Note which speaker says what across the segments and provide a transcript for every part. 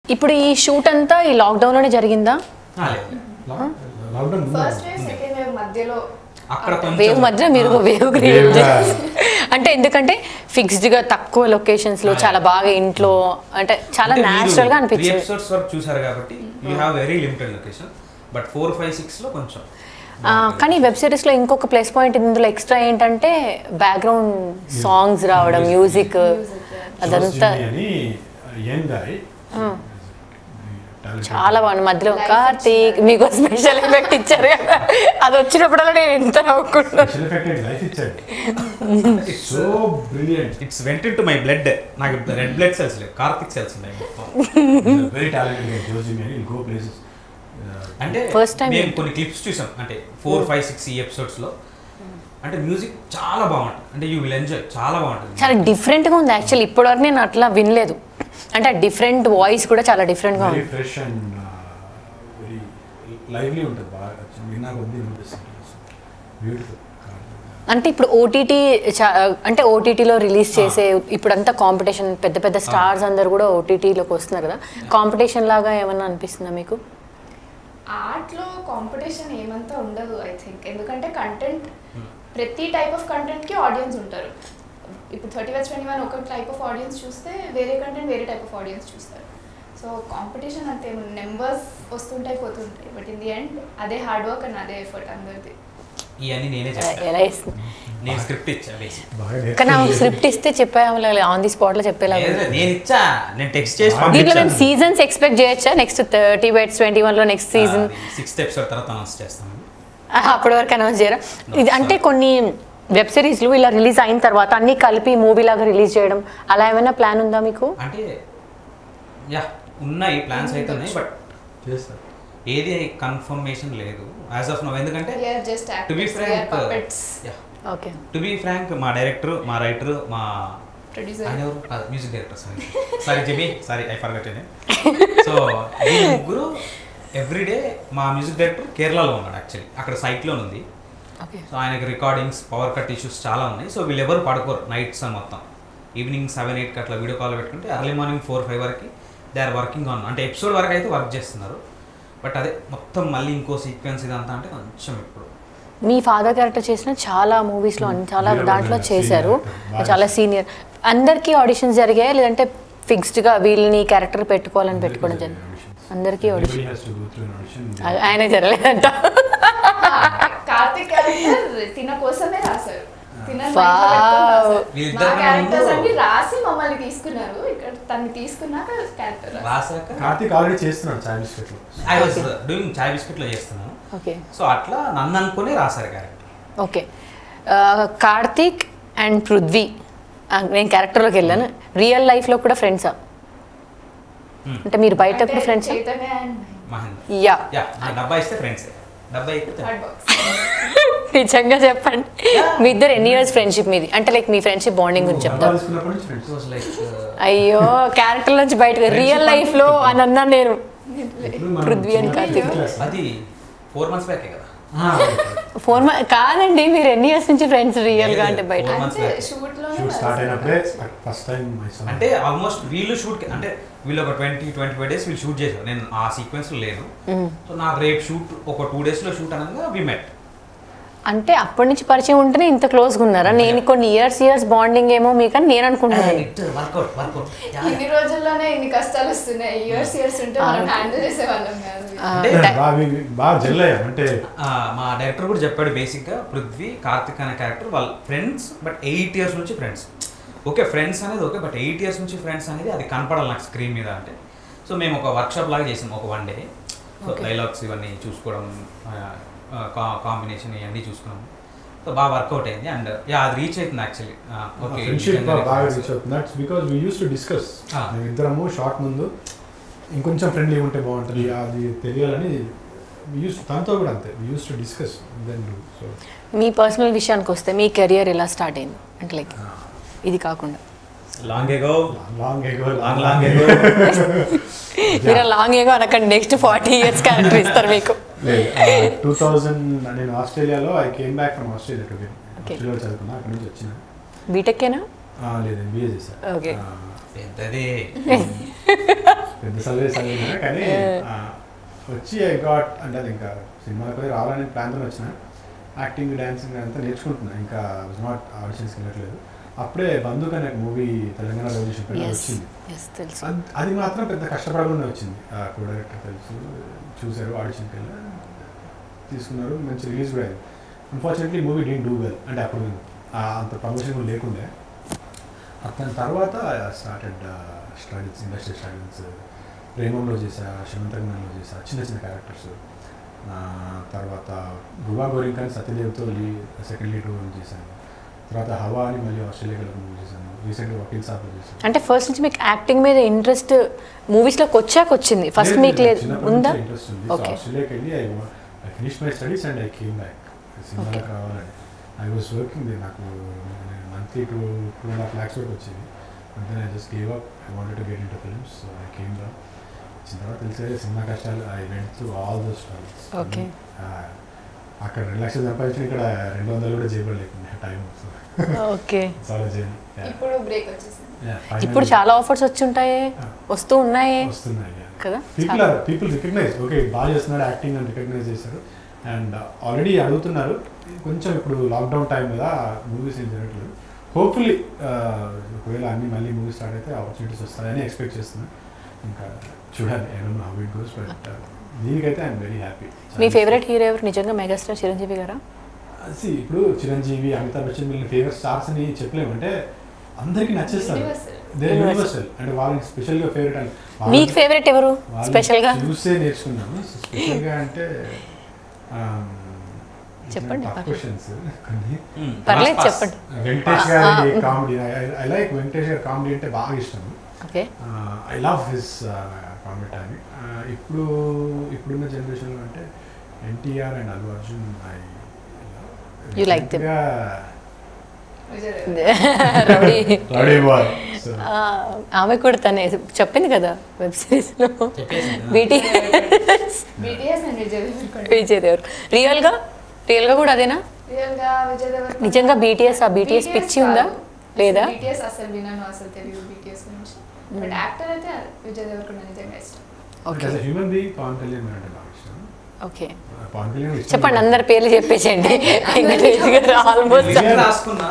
Speaker 1: ఇప్పుడు ఈ షూట్ అంతా ఈ లాక్డౌన్లోనే జరిగిందా
Speaker 2: ఆ, లేదు
Speaker 3: lockdown
Speaker 4: first wave second wave మధ్యలో
Speaker 2: అక్కడ కొంచెం
Speaker 1: వేవ్ మధ్య మీరు వేవ్ క్రియేట్ అంటే ఎందుకంటే ఫిక్స్డ్ గా తక్కువ లొకేషన్స్ లో చాలా బాగా ఇంట్లో అంటే చాలా న్యాచురల్ గా
Speaker 2: త్రీ
Speaker 1: అనిపించింది
Speaker 2: ఎపిసోడ్స్ వరకు చూసారు కాబట్టి you have very limited location but four five six లో కొంచెం
Speaker 1: ఆ, కానీ వెబ్ సిరీస్ లో ఇంకొక ప్లస్ పాయింట్ ఇందులో ఎక్స్ట్రా ఏంటంటే బ్యాక్గ్రౌండ్ సాంగ్స్ రావడం మ్యూజిక్ అదంతా
Speaker 3: అని యంగ్ గాయ్
Speaker 1: చాలా బాగుంది మధ్యలో కార్తీక్ మీకు స్పెషల్ ఎఫెక్ట్ ఇచ్చారు కదా అది వచ్చినప్పుడల్లా నేను ఎంత నవ్వుకుంటున్నాను
Speaker 3: స్పెషల్ ఎఫెక్ట్ లైఫ్ ఇచ్చాడు so brilliant
Speaker 2: it's went to my blood నాకు రెడ్ బ్లడ్ సెల్స్ లేవు కార్తిక్ సెల్స్ ఉన్నాయి మొత్తం
Speaker 3: వెరీ టాలెంటెడ్ జోజీ అని గో ప్లేసెస్
Speaker 2: అంటే
Speaker 1: First time
Speaker 2: మేము కొన్ని క్లిప్స్ చూసాం అంటే ఫోర్ ఫైవ్ సిక్స్ ఈ ఎపిసోడ్స్ లో అంటే మ్యూజిక్ చాలా బాగుంటుంది అంటే యూ విల్ ఎంజాయ్ చాలా బాగుంటుంది
Speaker 1: చాలా డిఫరెంట్ గా ఉంది యాక్చువల్లీ ఇప్పటివరకు నేను అట్లా వినలేదు అంటే డిఫరెంట్ వాయిస్ కూడా చాలా డిఫరెంట్ గా
Speaker 3: వెరీ
Speaker 1: ఉంది
Speaker 3: ఫ్రెష్ అండ్ వెరీ లైవ్లీ ఉంటుంది బాగా విన్నా కొద్ది బ్యూటిఫుల్
Speaker 1: అంటే ఇప్పుడు ఓటీటీ అంటే ఓటీటీలో రిలీజ్ చేసే ఇప్పుడంతా కాంపిటీషన్ పెద్ద పెద్ద స్టార్స్ అందరు కూడా ఓటీటీలోకి వస్తున్నారు కదా కాంపిటీషన్ లాగా ఏమన్నా అనిపిస్తుందా మీకు
Speaker 4: ఆర్ట్లో కాంపిటీషన్ ఏమంతా ఉండదు ఐ థింక్ ఎందుకంటే కంటెంట్ ప్రతి టైప్ ఆఫ్ కంటెంట్కి ఆడియన్స్ ఉంటారు ఇప్పుడు థర్టీ వన్ ట్వంటీ వన్ ఒక టైప్ ఆఫ్ ఆడియన్స్ చూస్తే వేరే కంటెంట్ వేరే టైప్ ఆఫ్ ఆడియన్స్ చూస్తారు సో కాంపిటీషన్ అంతే నెంబర్స్ వస్తుంటాయి పోతుంటాయి బట్ ఇన్ ది ఎండ్ అదే హార్డ్ వర్క్ అండ్ అదే ఎఫర్ట్ అందరిది
Speaker 2: ఇవన్నీ నేనే
Speaker 1: ఎలా
Speaker 2: చెప్తాను
Speaker 1: ఇస్తుంది
Speaker 2: నేను స్క్రిప్ట్ ఇచ్చా బేసిక్
Speaker 3: బాగా
Speaker 1: కానీ స్క్రిప్ట్ ఇస్తే చెప్పేలా ఆన్ ది స్పాట్ లో చెప్పేలాగా ఉంది.
Speaker 2: నేను ఇచ్చా నేను టెక్స్ట్ చేసి
Speaker 1: దీంట్లో మేము సీజన్స్ ఎక్స్పెక్ట్ చేయొచ్చా next thirty bites twenty one లో నెక్స్ట్ సీజన్
Speaker 2: సిక్స్త్ ఎపిసోడ్ తర్వాత అనౌన్స్ చేస్తాను
Speaker 1: అప్పటి వరకు అనౌన్స్ చేయరా ఇది అంటే కొన్ని వెబ్ సిరీస్లు ఇలా రిలీజ్ అయిన తర్వాత అన్ని కలిపి మూవీ లాగా రిలీజ్ చేయడం అలా ఏమైనా ప్లాన్ ఉందా మీకు
Speaker 2: అంటే యా ఉన్నాయి ప్లాన్స్ అయితే ఉన్నాయి బట్
Speaker 3: చేస్తారు
Speaker 2: ఏది కన్ఫర్మేషన్ లేదు యాజ్ ఆఫ్ నో ఎందుకంటే
Speaker 4: we're just
Speaker 2: to be frank
Speaker 4: puppets
Speaker 1: okay
Speaker 2: to be frank మా డైరెక్టర్ మా రైటర్ మా
Speaker 4: ప్రొడ్యూసర్
Speaker 2: ఆయన ఎవరు కాదు మ్యూజిక్ డైరెక్టర్ సారీ సారీ జిమి సారీ ఐ ఫర్గట్ సో ఈ ముగ్గురు ఎవ్రీడే మా మ్యూజిక్ డైరెక్టర్ కేరళలో ఉన్నాడు యాక్చువల్లీ అక్కడ సైక్లోన్ ఉంది
Speaker 1: ఓకే
Speaker 2: సో ఆయనకి రికార్డింగ్స్ పవర్ కట్ ఇష్యూస్ చాలా ఉన్నాయి సో వీళ్ళు ఎవరు పడుకోరు నైట్స్ అని మొత్తం ఈవినింగ్ సెవెన్ ఎయిట్కి అట్లా వీడియో కాల్ పెట్టుకుంటే ఎర్లీ మార్నింగ్ ఫోర్ ఫైవ్ వరకు దే ఆర్ వర్కింగ్ ఆన్ అంటే ఎపిసోడ్ వరకు అయితే వర్క్ చేస్తున్నారు బట్ అదే మొత్తం మళ్ళీ ఇంకో సీక్వెన్స్ ఇదంతా అంటే కొంచెం ఇప్పుడు
Speaker 1: మీ ఫాదర్ క్యారెక్టర్ చేసిన చాలా మూవీస్ లో అన్ని- చాలా
Speaker 3: వీరభద్ర
Speaker 1: దాంట్లో
Speaker 3: senior
Speaker 1: చేశారు
Speaker 3: actor, బాగా
Speaker 1: చాలా సీనియర్ అందరికీ ఆడిషన్స్ జరిగాయా లేదంటే ఫిక్స్డ్ గా వీళ్ళని క్యారెక్టర్ పెట్టుకోవాలని పెట్టుకోవడం జరిగింది అందరికీ ఆడిషన్ ఆయన జరగలేదంట
Speaker 4: కార్తిక్ క్యారెక్టర్ తిన కోసమే రాశారు తిన
Speaker 1: Wow.
Speaker 2: వీళ్ళిద్దరు
Speaker 4: మా క్యారెక్టర్స్
Speaker 2: ముందు-
Speaker 4: అన్ని రాసి మమ్మల్ని తీసుకున్నారు ఇక్కడ తన్ని తీసుకున్నాక క్యారెక్టర్
Speaker 2: రాసాక
Speaker 3: కార్తీక్ ఆల్రెడీ చేస్తున్నాడు చాయ్ బిస్కెట్ లో
Speaker 2: ఐ వాజ్ డూయింగ్ చాయ్ బిస్కెట్లో చేస్తున్నాను
Speaker 1: ఓకే
Speaker 2: సో అట్లా నన్ను అనుకుని రాశారు character
Speaker 1: okay Karthik and Prithvi ఆ, నేను క్యారెక్టర్లోకి వెళ్ళాను రియల్ లైఫ్లో కూడా ఫ్రెండ్సా అంటే మీరు బయట కూడా ఫ్రెండ్సా
Speaker 4: Chaitanya and
Speaker 2: Mahendra
Speaker 1: yeah
Speaker 2: yeah నా డబ్బా ఇస్తే ఫ్రెండ్స్ డబ్బా ఇస్తే
Speaker 4: థర్డ్ బాక్స్
Speaker 1: నిజంగా చెప్పండి మీ ఇద్దరు ఎన్ని ఇయర్స్ ఫ్రెండ్షిప్ మీది అంటే లైక్ మీ ఫ్రెండ్షిప్ బాండింగ్ గురించి చెప్తారు
Speaker 3: తీసుకున్నప్పటి నుంచి ఫ్రెండ్స్
Speaker 2: వాజ్ లైక్
Speaker 1: అయ్యో క్యారెక్టర్ నుంచి బయటకు రియల్ లైఫ్ లో అని అన్నా నేను పృథ్వీ అని కార్తీక్
Speaker 2: అది ఫోర్ మంత్స్ బ్యాకే కదా
Speaker 1: ఫోర్ కాదండి మీరు ఎన్ని ఇయర్స్ నుంచి ఫ్రెండ్స్ రియల్ గా అంటే బయట
Speaker 2: Four months
Speaker 4: అంటే
Speaker 2: back.
Speaker 4: షూట్ లోనే
Speaker 3: షూట్ స్టార్ట్ అయినప్పుడే ఫస్ట్ టైం మై సన్
Speaker 2: అంటే ఆల్మోస్ట్ వీళ్ళు షూట్ అంటే వీళ్ళు ఒక ట్వంటీ ట్వంటీ ఫైవ్ డేస్ వీళ్ళు షూట్ చేశారు నేను ఆ సీక్వెన్స్ లో లేను సో నాకు రేపు షూట్ ఒక టూ డేస్ లో షూట్ అనగా వి మెట్
Speaker 1: అంటే అప్పటి నుంచి పరిచయం ఉంటేనే ఇంత క్లోజ్ గా ఉన్నారా నేను కొన్ని ఇయర్స్ ఇయర్స్ బాండింగ్ ఏమో మీకు అని నేను అనుకుంటున్నాను
Speaker 2: వర్కౌట్ వర్కౌట్
Speaker 4: ఇన్ని రోజుల్లోనే ఇన్ని కష్టాలు వస్తున్నాయి ఇయర్స్ ఇయర్స్ ఉంటే మనం హ్యాండిల్ చేసే వాళ్ళం కాదు
Speaker 1: ఆ,
Speaker 2: అంటే
Speaker 3: బాగా బాగా జెల్ అయ్యాం అంటే
Speaker 2: మా డైరెక్టర్ కూడా చెప్పాడు బేసిక్ గా పృథ్వీ కార్తిక్ అనే క్యారెక్టర్ వాళ్ళ ఫ్రెండ్స్ బట్ ఎయిట్ ఇయర్స్ నుంచి ఫ్రెండ్స్ ఓకే ఫ్రెండ్స్ అనేది ఓకే బట్ ఎయిట్ ఇయర్స్ నుంచి ఫ్రెండ్స్ అనేది అది కనపడాలి నాకు స్క్రీన్ మీద అంటే సో మేము ఒక వర్క్షాప్ లాగా చేసాం ఒక one day so
Speaker 1: Okay.
Speaker 2: Dialogues ఇవన్నీ చూసుకోవడం కాంబినేషన్ ఇవన్నీ చూసుకున్నాం సో బాగా వర్కౌట్ అయింది అండ్ యా అది రీచ్ అవుతుంది యాక్చువల్లీ ఓకే
Speaker 3: ఫ్రెండ్షిప్ బాగా రీచ్ అవుతుంది that's because we use to discuss
Speaker 2: Ah.
Speaker 3: మేము ఇద్దరము షార్ట్ ముందు ఇంకొంచెం ఫ్రెండ్లీ ఉంటే బాగుంటుంది అది తెలియాలని యూస్ తనతో కూడా అంతే use to discuss then do so
Speaker 1: మీ పర్సనల్ విషయానికి వస్తే మీ కెరియర్ ఎలా స్టార్ట్ అయింది అంటే లైక్ ఇది కాకుండా
Speaker 2: long ago
Speaker 3: long ago
Speaker 2: long long ago
Speaker 1: మీరు లాంగ్ ఏగో అనకండి నెక్స్ట్ ఫార్టీ ఇయర్స్ క్యారెక్టర్ ఇస్తారు మీకు
Speaker 3: టూ థౌజండ్ నేను ఆస్ట్రేలియాలో I came back from Australia to
Speaker 1: Okay.
Speaker 3: ఆస్ట్రేలియాలో చదువుకున్నా అక్కడ నుంచి వచ్చిన
Speaker 1: బీటెక్కేనా
Speaker 3: ఆ, లేదు ఎంబీఏ చేశాను
Speaker 1: Okay.
Speaker 3: ఆ,
Speaker 2: పెద్దదే
Speaker 3: పెద్ద చదివే చదివినా కానీ ఆ, వచ్చి ఐ గాట్ అంటే అది ఇంకా సినిమాలకు రావాలని ప్లాన్తో వచ్చిన యాక్టింగ్ డ్యాన్సింగ్ అంతా నేర్చుకుంటున్నా ఇంకా నాట్ ఆడిషన్స్కి వెళ్ళట్లేదు అప్పుడే బంధుక్ అనే మూవీ తెలంగాణ రెవల్యూషన్ పైన
Speaker 1: ఎస్
Speaker 3: వచ్చింది
Speaker 1: ఎస్ తెలుసు
Speaker 3: అద్- అది మాత్రం పెద్ద కష్టపడకుండా వచ్చింది ఆ కో డైరెక్టర్ తెలుసు చూశారు ఆడిషన్కి వెళ్ళి తీసుకున్నారు మంచి రిలీజ్ కూడా అయింది unfortunately movie didn't do well అంటే అప్పుడు ఆ అంత ప్రమోషన్ కూడా లేకుండే అతని తర్వాత స్టార్టెడ్ స్ట్రగుల్స్ ఇండస్ట్రీ స్ట్రగుల్స్ ప్రేమంలో చేసా శమంతగ్నంలో చేసా చిన్న చిన్న క్యారెక్టర్స్ తర్వాత గువా గోరింకా సత్యదేవ్తో లీ సెకండ్ లీడ్ రోల్ చేశాను తర్వాత హవా అని మళ్ళీ ఆస్ట్రేలియా కలిపి మూవీ చేశాను రీసెంట్గా వకీల్ సాబ్ చేశాను
Speaker 1: అంటే ఫస్ట్ నుంచి మీకు యాక్టింగ్ మీద ఇంట్రెస్ట్ మూవీస్లోకి వచ్చాక వచ్చింది ఫస్ట్ మీకు లేదు ఉందా
Speaker 3: ఇంట్రెస్ట్ ఉంది
Speaker 1: Okay.
Speaker 3: ఆస్ట్రేలియాకి వెళ్ళి I I finish my studies and I came back సినిమాలకు రావాలని ఐ వాస్ వర్కింగ్ నాకు monthly two two and half lakhs వరకు వచ్చేది అంతే I just gave up I wanted to get in to films so I came back వచ్చిన తర్వాత తెలిసే సినిమా కష్టాలు I went through all those stalls
Speaker 1: Okay.
Speaker 3: అక్కడ రెండు లక్షలు సంపాదించిన ఇక్కడ రెండు వందలు కూడా చేయబడలేకుండా టైం
Speaker 1: ఓకే
Speaker 3: చాలా జర్నీ
Speaker 4: ఇప్పుడు బ్రేక్ వచ్చేసింది
Speaker 1: ఇప్పుడు చాలా ఆఫర్స్ వచ్చి ఉంటాయి వస్తూ ఉన్నాయి
Speaker 3: వస్తున్నాయి yeah.
Speaker 1: కదా
Speaker 3: people are people recognise okay బాగా చేస్తున్నాడు యాక్టింగ్ అని రికగ్నైజ్ చేశారు అండ్ ఆల్రెడీ అడుగుతున్నారు కొంచెం ఇప్పుడు లాక్డౌన్ టైం మీద మూవీస్ ఏం జరగట్లేదు హోప్ఫుల్లీ ఒకవేళ అన్ని మళ్ళీ మూవీస్ స్టార్ట్ అయితే ఆపర్చునిటీస్ వస్తాయని ఎక్స్పెక్ట్ చేస్తున్నాను ఇంకా చూడాలి I how it goes but దీనికైతే ఐఎమ్ వెరీ హ్యాపీ
Speaker 1: మీ ఫేవరెట్ హీరో ఎవరు నిజంగా మెగాస్టార్ చిరంజీవి గారా
Speaker 3: ఇప్పుడు చిరంజీవి అమితాబ్ బచ్చన్ వీళ్ళ ఫేవరెట్ స్టార్స్ అని చెప్పలేము అంటే అందరికీ నచ్చేస్తారు
Speaker 4: Universal.
Speaker 3: దే యూనివర్సల్ అంటే వాళ్ళకి స్పెషల్గా ఫేవరెట్ అని వాళ్ళ-
Speaker 1: మీకు ఫేవరెట్ ఎవరు
Speaker 3: వాళ్ళు
Speaker 1: స్పెషల్ గా
Speaker 3: చూసే నేర్చుకున్నాము స్పెషల్ గా అంటే
Speaker 1: చెప్పండి, పర్లేదు.
Speaker 3: క్వశ్చన్స్ కొన్ని
Speaker 1: పర్లేదు చెప్పండి
Speaker 3: వెంకటేష్ గారి కామెడీ ఐ లైక్ వెంకటేష్ గారి కామెడీ అంటే బాగా ఇష్టం
Speaker 1: okay
Speaker 3: I love his comedy time ఇప్పుడు ఇప్పుడున్న జనరేషన్లో అంటే NTR and Allu Arjun I
Speaker 1: You like them.
Speaker 4: Vijay Deverakonda.
Speaker 1: Rowdy
Speaker 3: boy so
Speaker 1: ఆ, ఆమె కూడా తనే చెప్పింది కదా వెబ్ సిరీస్ లో
Speaker 2: చెప్పేసింది.
Speaker 1: BT
Speaker 4: BTS and Vijay Deverakonda.
Speaker 1: Vijay Devar real గా రియల్ గా కూడా అదేనా
Speaker 4: రియల్ గా విజయ్ దేవరకొండ.
Speaker 1: నిజంగా BTS ఆ BTS పిచ్చి ఉందా?
Speaker 4: కాదు.
Speaker 1: లేదా?
Speaker 4: అసలు BTS అసలు వినను అసలు తెలియదు బీటీఎస్ గురించి బట్ యాక్టర్ అయితే విజయ్ దేవరకొండ నిజంగా ఇష్టం
Speaker 1: okay
Speaker 3: as human be Pawan Kalyan అంటే బాగా ఇష్టం
Speaker 1: ఓకే
Speaker 3: పవన్ కళ్యాణ్ ఇష్టం
Speaker 1: చెప్పండి అందరి పేర్లు చెప్పేసేయండి వెంకటేష్ గారు ఆల్మోస్ట్
Speaker 2: లిస్ట్ రాసుకున్నా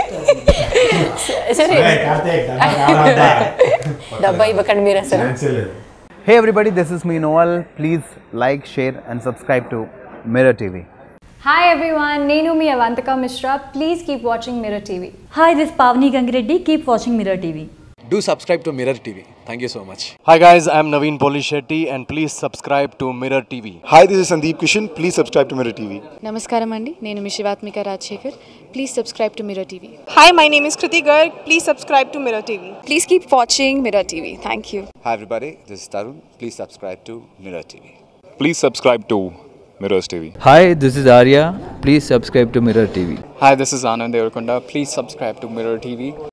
Speaker 1: సరే
Speaker 3: Hey, కార్తీక్, డబ్బా కావాలంటే.
Speaker 1: డబ్బా ఇవ్వకండి మీరు అసలు
Speaker 3: ఛాన్సే లేదు
Speaker 5: Hey everybody, this is me Noel. Please like, share, and subscribe to Mirror TV.
Speaker 6: Hi everyone, Nenu mi Avantika Mishra. Please keep watching Mirror TV.
Speaker 7: Hi, this is Pavni Gangireddy. Keep watching Mirror TV.
Speaker 8: Do subscribe to Mirror TV. Thank you so much.
Speaker 9: Hi guys, I'm Naveen Polishetty and please subscribe to Mirror TV.
Speaker 10: Hi, this is Sandeep Kishan. Please subscribe to Mirror TV.
Speaker 11: నమస్కారం అండి నేను మీ Shivathmika Rajashekar please subscribe to Mirror TV
Speaker 12: Hi, my name is Kriti Garg. Please subscribe to Mirror TV.
Speaker 11: Please keep watching Mirror TV thank you
Speaker 10: Hi, everybody. This is Tarun. Please subscribe to Mirror TV.
Speaker 9: Please subscribe to Mirrors TV.
Speaker 13: Hi, this is Arya. Please subscribe to Mirror TV.
Speaker 8: Hi, this is Anand Devarkonda. Please subscribe to Mirror TV.